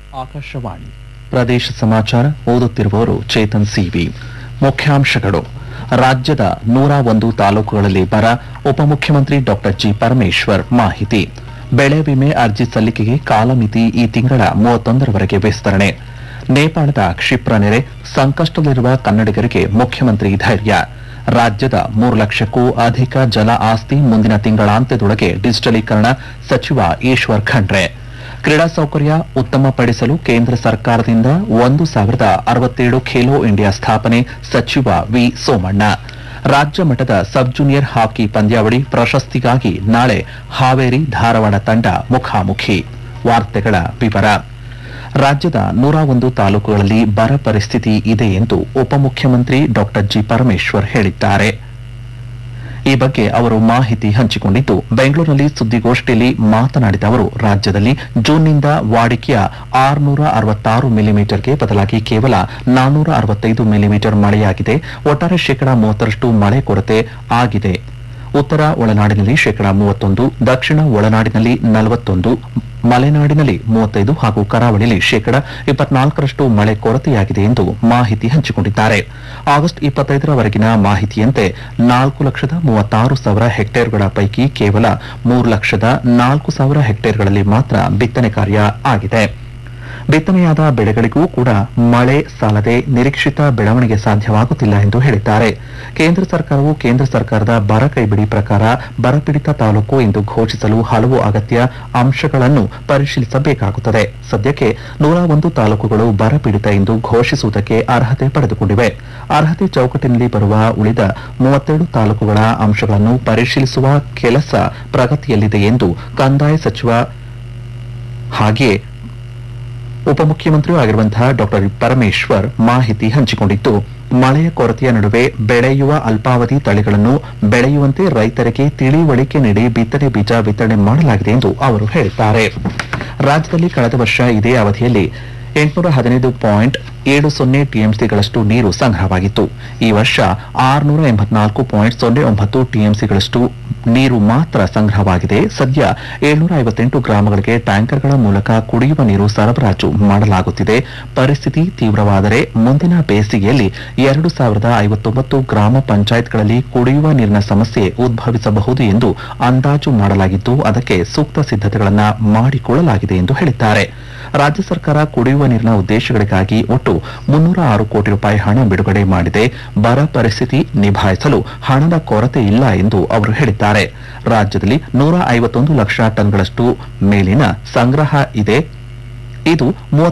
ಆಕಾಶವಾಣಿ ಪ್ರದೇಶ ಸಮಾಚಾರ ಓದುತ್ತಿರುವವರು ಚೇತನ್ ಸಿವಿ ಮುಖ್ಯಾಂಶಗಳು ರಾಜ್ಯದ ನೂರ ಒಂದು ತಾಲೂಕುಗಳಲ್ಲಿ ಬರ ಉಪಮುಖ್ಯಮಂತ್ರಿ ಡಾಕ್ಟರ್ ಜಿ ಪರಮೇಶ್ವರ್ ಮಾಹಿತಿ ಬೆಳೆ ವಿಮೆ ಅರ್ಜಿ ಸಲ್ಲಿಕೆಗೆ ಕಾಲಮಿತಿ ಈ ತಿಂಗಳ ಮೂವತ್ತೊಂದರವರೆಗೆ ವಿಸ್ತರಣೆ ನೇಪಾಳದ ಕ್ಷಿಪ್ರ ನೆರೆ ಸಂಕಷ್ಟದಲ್ಲಿರುವ ಕನ್ನಡಿಗರಿಗೆ ಮುಖ್ಯಮಂತ್ರಿ ಧೈರ್ಯ ರಾಜ್ಯದ ಮೂರು ಲಕ್ಷಕ್ಕೂ ಅಧಿಕ ಜಲ ಆಸ್ತಿ ಮುಂದಿನ ತಿಂಗಳಾಂತ್ಯದೊಳಗೆ ಡಿಜಿಟಲೀಕರಣ ಸಚಿವ ಈಶ್ವರ್ ಖಂಡ್ರೆ ಕ್ರೀಡಾ ಸೌಕರ್ಯ ಉತ್ತಮಪಡಿಸಲು ಕೇಂದ್ರ ಸರ್ಕಾರದಿಂದ ಒಂದು ಸಾವಿರದ ಅರವತ್ತೇಳು ಖೇಲೋ ಇಂಡಿಯಾ ಸ್ಥಾಪನೆ ಸಚಿವ ವಿ ಸೋಮಣ್ಣ ರಾಜ್ಯ ಮಟ್ಟದ ಸಬ್ ಜೂನಿಯರ್ ಹಾಕಿ ಪಂದ್ಯಾವಳಿ ಪ್ರಶಸ್ತಿಗಾಗಿ ನಾಳೆ ಹಾವೇರಿ ಧಾರವಾಡ ತಂಡ ಮುಖಾಮುಖಿ ವಾರ್ತೆಗಳ ವಿವರ ರಾಜ್ಯದ ನೂರ ಒಂದು ತಾಲೂಕುಗಳಲ್ಲಿ ಬರ ಪರಿಸ್ಥಿತಿ ಇದೆ ಎಂದು ಉಪಮುಖ್ಯಮಂತ್ರಿ ಡಾಕ್ಟರ್ ಜಿ ಪರಮೇಶ್ವರ್ ಹೇಳಿದ್ದಾರೆ ಈ ಬಗ್ಗೆ ಅವರು ಮಾಹಿತಿ ಹಂಚಿಕೊಂಡಿದ್ದು ಬೆಂಗಳೂರಿನಲ್ಲಿ ಸುದ್ದಿಗೋಷ್ಠಿಯಲ್ಲಿ ಮಾತನಾಡಿದ ಅವರು ರಾಜ್ಯದಲ್ಲಿ ಜೂನ್ನಿಂದ ವಾಡಿಕೆಯ ಆರುನೂರ ಅರವತ್ತಾರು ಮಿಲಿಮೀಟರ್ಗೆ ಬದಲಾಗಿ ಕೇವಲ ನಾನ್ನೂರ ಅರವತ್ತೈದು ಮಿಲಿಮೀಟರ್ ಮಳೆಯಾಗಿದೆ ಒಟ್ಟಾರೆ ಶೇಕಡಾ ಮೂವತ್ತರಷ್ಟು ಮಳೆ ಕೊರತೆ ಆಗಿದೆ ಉತ್ತರ ಒಳನಾಡಿನಲ್ಲಿ ಶೇಕಡಾ ಮೂವತ್ತೊಂದು ದಕ್ಷಿಣ ಒಳನಾಡಿನಲ್ಲಿ ನಲವತ್ತೊಂದು ಮಲೆನಾಡಿನಲ್ಲಿ ಮೂವತ್ತೈದು ಹಾಗೂ ಕರಾವಳಿಯಲ್ಲಿ ಶೇಕಡಾ ಇಪ್ಪತ್ನಾಲ್ಕರಷ್ಟು ಮಳೆ ಕೊರತೆಯಾಗಿದೆ ಎಂದು ಮಾಹಿತಿ ಹಂಚಿಕೊಂಡಿದ್ದಾರೆ ಆಗಸ್ಟ್ ಇಪ್ಪತ್ತೈದರವರೆಗಿನ ಮಾಹಿತಿಯಂತೆ ನಾಲ್ಕು ಲಕ್ಷದ ಮೂವತ್ತಾರು ಸಾವಿರ ಹೆಕ್ಟೇರ್ಗಳ ಪೈಕಿ ಕೇವಲ ಮೂರು ಲಕ್ಷದ ನಾಲ್ಕು ಸಾವಿರ ಹೆಕ್ಟೇರ್ಗಳಲ್ಲಿ ಮಾತ್ರ ಬಿತ್ತನೆ ಕಾರ್ಯ ಆಗಿದೆ ಬಿತ್ತನೆಯಾದ ಬೆಳೆಗಳಿಗೂ ಕೂಡ ಮಳೆ ಸಾಲದೆ ನಿರೀಕ್ಷಿತ ಬೆಳವಣಿಗೆ ಸಾಧ್ಯವಾಗುತ್ತಿಲ್ಲ ಎಂದು ಹೇಳಿದ್ದಾರೆ ಕೇಂದ್ರ ಸರ್ಕಾರವು ಕೇಂದ್ರ ಸರ್ಕಾರದ ಬರ ಕೈಬಿಡಿ ಪ್ರಕಾರ ಬರಪೀಡಿತ ತಾಲೂಕು ಎಂದು ಘೋಷಿಸಲು ಹಲವು ಅಗತ್ಯ ಅಂಶಗಳನ್ನು ಪರಿಶೀಲಿಸಬೇಕಾಗುತ್ತದೆ ಸದ್ಯಕ್ಕೆ ನೂರ ಒಂದು ತಾಲೂಕುಗಳು ಬರಪೀಡಿತ ಎಂದು ಘೋಷಿಸುವುದಕ್ಕೆ ಅರ್ಹತೆ ಪಡೆದುಕೊಂಡಿವೆ ಅರ್ಹತೆ ಚೌಕಟ್ಟಿನಲ್ಲಿ ಬರುವ ಉಳಿದ ಮೂವತ್ತೆರಡು ತಾಲೂಕುಗಳ ಅಂಶಗಳನ್ನು ಪರಿಶೀಲಿಸುವ ಕೆಲಸ ಪ್ರಗತಿಯಲ್ಲಿದೆ ಎಂದು ಕಂದಾಯ ಸಚಿವ ಹಾಗೆಯೇ ಉಪಮುಖ್ಯಮಂತ್ರಿಯೂ ಆಗಿರುವಂತಹ ಡಾಕ್ಟರ್ ಪರಮೇಶ್ವರ್ ಮಾಹಿತಿ ಹಂಚಿಕೊಂಡಿದ್ದು ಮಳೆಯ ಕೊರತೆಯ ನಡುವೆ ಬೆಳೆಯುವ ಅಲ್ಪಾವಧಿ ತಳಿಗಳನ್ನು ಬೆಳೆಯುವಂತೆ ರೈತರಿಗೆ ತಿಳಿವಳಿಕೆ ನೀಡಿ ಬಿತ್ತನೆ ಬೀಜ ವಿತರಣೆ ಮಾಡಲಾಗಿದೆ ಎಂದು ಅವರು ಹೇಳಿದ್ದಾರೆ ರಾಜ್ಯದಲ್ಲಿ ಕಳೆದ ವರ್ಷ ಇದೇ ಅವಧಿಯಲ್ಲಿ ಎಂಟುನೂರ ಹದಿನೈದು ಪಾಯಿಂಟ್ ಏಳು ಸೊನ್ನೆ ಟಿಎಂಸಿಗಳಷ್ಟು ನೀರು ಸಂಗ್ರಹವಾಗಿತ್ತು ಈ ವರ್ಷ ಆರುನೂರ ಎಂಬತ್ನಾಲ್ಕು ಪಾಯಿಂಟ್ ಸೊನ್ನೆ ಒಂಬತ್ತು ಟಿಎಂಸಿಗಳಷ್ಟು ನೀರು ಮಾತ್ರ ಸಂಗ್ರಹವಾಗಿದೆ ಸದ್ಯ ಏಳ್ನೂರ ಐವತ್ತೆಂಟು ಗ್ರಾಮಗಳಿಗೆ ಟ್ಯಾಂಕರ್ಗಳ ಮೂಲಕ ಕುಡಿಯುವ ನೀರು ಸರಬರಾಜು ಮಾಡಲಾಗುತ್ತಿದೆ ಪರಿಸ್ಥಿತಿ ತೀವ್ರವಾದರೆ ಮುಂದಿನ ಬೇಸಿಗೆಯಲ್ಲಿ ಎರಡು ಸಾವಿರದ ಐವತ್ತೊಂಬತ್ತು ಗ್ರಾಮ ಪಂಚಾಯತ್ಗಳಲ್ಲಿ ಕುಡಿಯುವ ನೀರಿನ ಸಮಸ್ಯೆ ಉದ್ಭವಿಸಬಹುದು ಎಂದು ಅಂದಾಜು ಮಾಡಲಾಗಿದ್ದು ಅದಕ್ಕೆ ಸೂಕ್ತ ಸಿದ್ಧತೆಗಳನ್ನು ಮಾಡಿಕೊಳ್ಳಲಾಗಿದೆ ಎಂದು ಹೇಳಿದ್ದಾರೆ ರಾಜ್ಯ ಸರ್ಕಾರ ಕುಡಿಯುವ ನೀರಿನ ಉದ್ದೇಶಗಳಿಗಾಗಿ ಒಟ್ಟು ಮುನ್ನೂರ ಆರು ಕೋಟಿ ರೂಪಾಯಿ ಹಣ ಬಿಡುಗಡೆ ಮಾಡಿದೆ ಬರ ಪರಿಸ್ಥಿತಿ ನಿಭಾಯಿಸಲು ಹಣದ ಕೊರತೆ ಇಲ್ಲ ಎಂದು ಅವರು ಹೇಳಿದ್ದಾರೆ ರಾಜ್ಯದಲ್ಲಿ ನೂರ ಐವತ್ತೊಂದು ಲಕ್ಷ ಟನ್ಗಳಷ್ಟು ಮೇಲಿನ ಸಂಗ್ರಹ ಇದೆ ಇದು